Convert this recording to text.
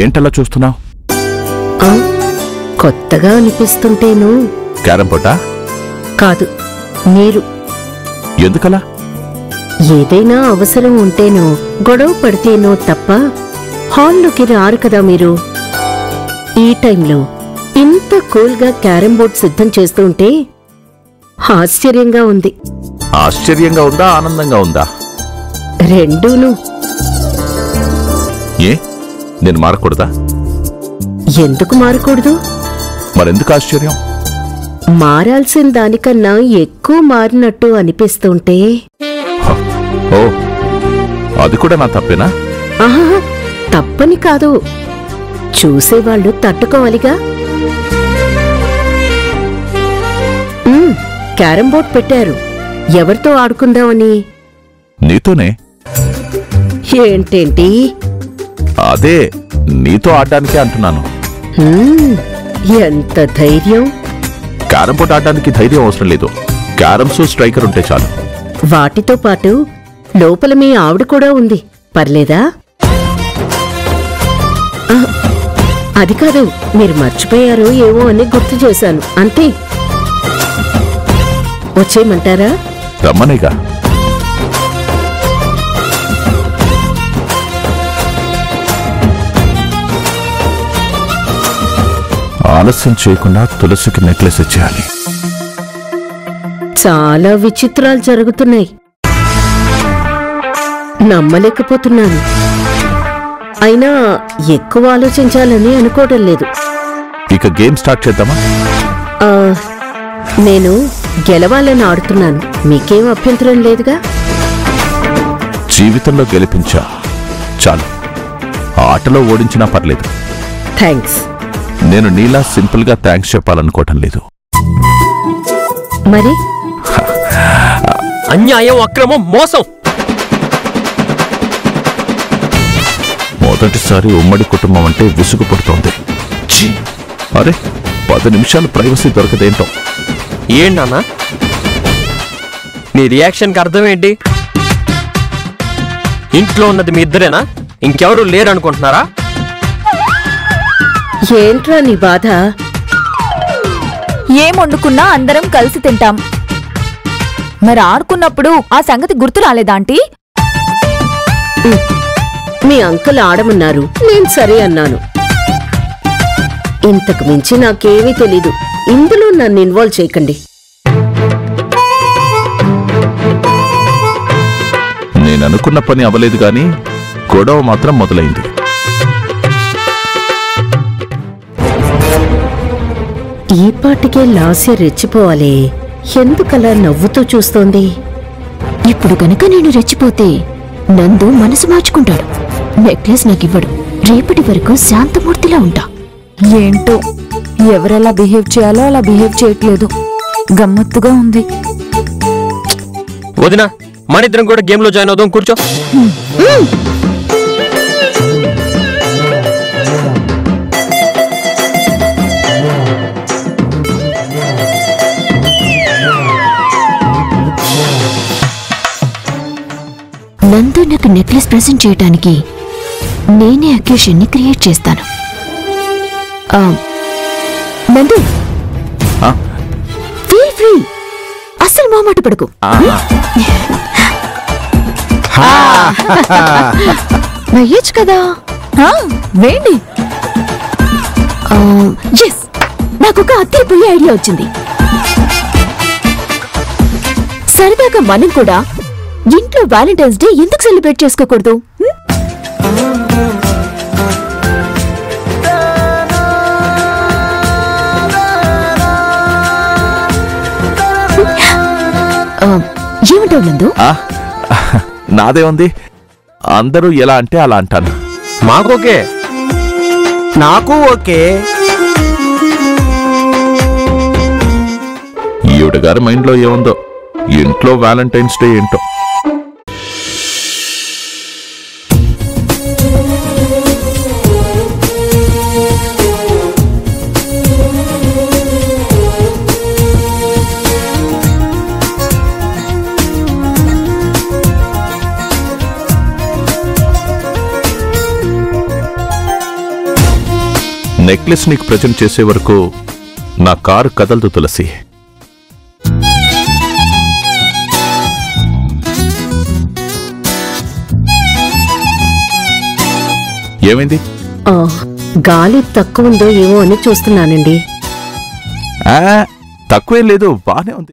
ఏంటలా చూస్తున్నావు ఆ, కొత్తగా అనిపిస్తుంటేను క్యారం బోర్డా కాదు మీరు ఎందుకలా ఏదైనా అవసరం ఉంటేనో గొడవ పడితేనో తప్ప హాల్లోకి రారు కదా మీరు ఈ టైంలో ఇంత కూల్గా క్యారం బోర్డ్ సిద్ధం చేస్తూ ఉంటే ఆశ్చర్యంగా ఉంది ఆశ్చర్యంగా ఉందా ఆనందంగా ఉందా రెండూను ఏ నేను మారకూడదా ఎందుకు మారకూడదు మరెందుకు ఆశ్చర్యం మారాల్సిన దానికన్నా ఎక్కువ మారినట్టు అనిపిస్తుంటే హ, ఓ అది కూడా నా తప్పేనా ఆహా తప్పని కాదు చూసేవాళ్ళు తట్టుకోవాలిగా ఉమ్, క్యారం బోర్డ్ పెట్టారు ఎవరితో ఆడుకుందామని నీతోనే ఏంటేంటి అదే నీతో ఆడడానికే అంటున్నాను ఉమ్, ఎంత ధైర్యం క్యారం బోర్డ్ ఆడడానికి ధైర్యం అవసరం లేదు క్యారమ్స్ స్ట్రైకర్ ఉంటే చాలు వాటితో పాటు లోపల మీ ఆవిడ కూడా ఉంది పర్లేదా ఆ, అది కాదు మీరు మర్చిపోయారో ఏమో అని గుర్తు చేశాను అంతే వచ్చేయమంటారా రమ్మనేగా ఆలస్యం చేయకుండా తులసికి నెక్లెస్ ఇచ్చేయాలి చాలా విచిత్రాలు జరుగుతున్నాయి నమ్మలేకపోతున్నాను అయినా ఎక్కువ ఆలోచించాలని అనుకోవడం లేదు ఇక గేమ్ స్టార్ట్ చేద్దామా ఆ, నేను గెలవాలని ఆడుతున్నాను మీకేం అభ్యంతరం లేదుగా జీవితంలో గెలిపించా చాలు ఆటలో ఓడించినా పర్లేదు థ్యాంక్స్ నేను నీలా సింపుల్ గా థ్యాంక్స్ చెప్పాలనుకోవటం లేదు మరి అన్యాయం అక్రమం మోసం మొదటిసారి ఉమ్మడి కుటుంబం అంటే విసుగు పుడుతోంది ఛీ! అరే పది నిమిషాలు ప్రైవసీ దొరకదేంటో ఏంటి నాన్న నీ రియాక్షన్కి అర్థం ఏంటి ఇంట్లో ఉన్నది మీ ఇద్దరేనా ఇంకెవరు లేరు అనుకుంటున్నారా ఏంట్రా నీ బాధ ఏం వండుకున్నా అందరం కలిసి తింటాం మరి ఆడుకున్నప్పుడు ఆ సంగతి గుర్తు రాలేదా ఆంటీ మీ అంకుల్ ఆడమన్నారు నేను సరే అన్నాను ఇంతకు మించి నాకేమీ తెలీదు ఇందులో నన్ను ఇన్వాల్వ్ చేయకండి నేను అనుకున్న పని అవలేదు గాని గొడవ మాత్రం మొదలైంది ఈ పాటికే లాస్య రెచ్చిపోవాలి ఎందుకలా నవ్వుతూ చూస్తోంది ఇప్పుడు గనక నేను రెచ్చిపోతే నందు మనసు మార్చుకుంటాడు నెక్లెస్ నాకివ్వడు రేపటి వరకు శాంతమూర్తిలా ఉంటా ఏంటో ఎవరెలా బిహేవ్ చేయాలో అలా బిహేవ్ చేయట్లేదు గమ్మత్తుగా ఉంది వదినా మన ఇద్దరం కూడా గేమ్లో జాయిన్ అవుదాం కూర్చో నందు నాకు నెక్లెస్ ప్రెజెంట్ చేయటానికి నేనే అకేషన్ ని క్రియేట్ చేస్తాను ఆ, నందు ఆ? ఫీల్ ఫ్రీ అస్సలు మామాట పడకు వెయ్యొచ్చు కదా ఆ, వేయండి ఎస్ నాకు ఒక అద్దరిపోయే ఐడియా వచ్చింది సరదాగా మనం కూడా ఇంట్లో వ్యాలంటైన్స్ డే ఎందుకు సెలబ్రేట్ చేసుకోకూడదు హ్మ్? ఆ, ఏమంటావు నందు ఆ? నాదే ఉంది అందరూ ఎలా అంటే అలా అంటాను మాకోకే నాకు ఓకే ఈవిడ గారి మైండ్లో ఏముందో ఇంట్లో వ్యాలంటైన్స్ డే ఏంటో నెక్లెస్ నీకు ప్రజెంట్ చేసే వరకు నా కారు కదలదు తులసి ఏమైంది ఆ, గాలి తక్కువ ఉందో ఏమో అని చూస్తున్నానండి ఆ, తక్కువేం లేదు బానే ఉంది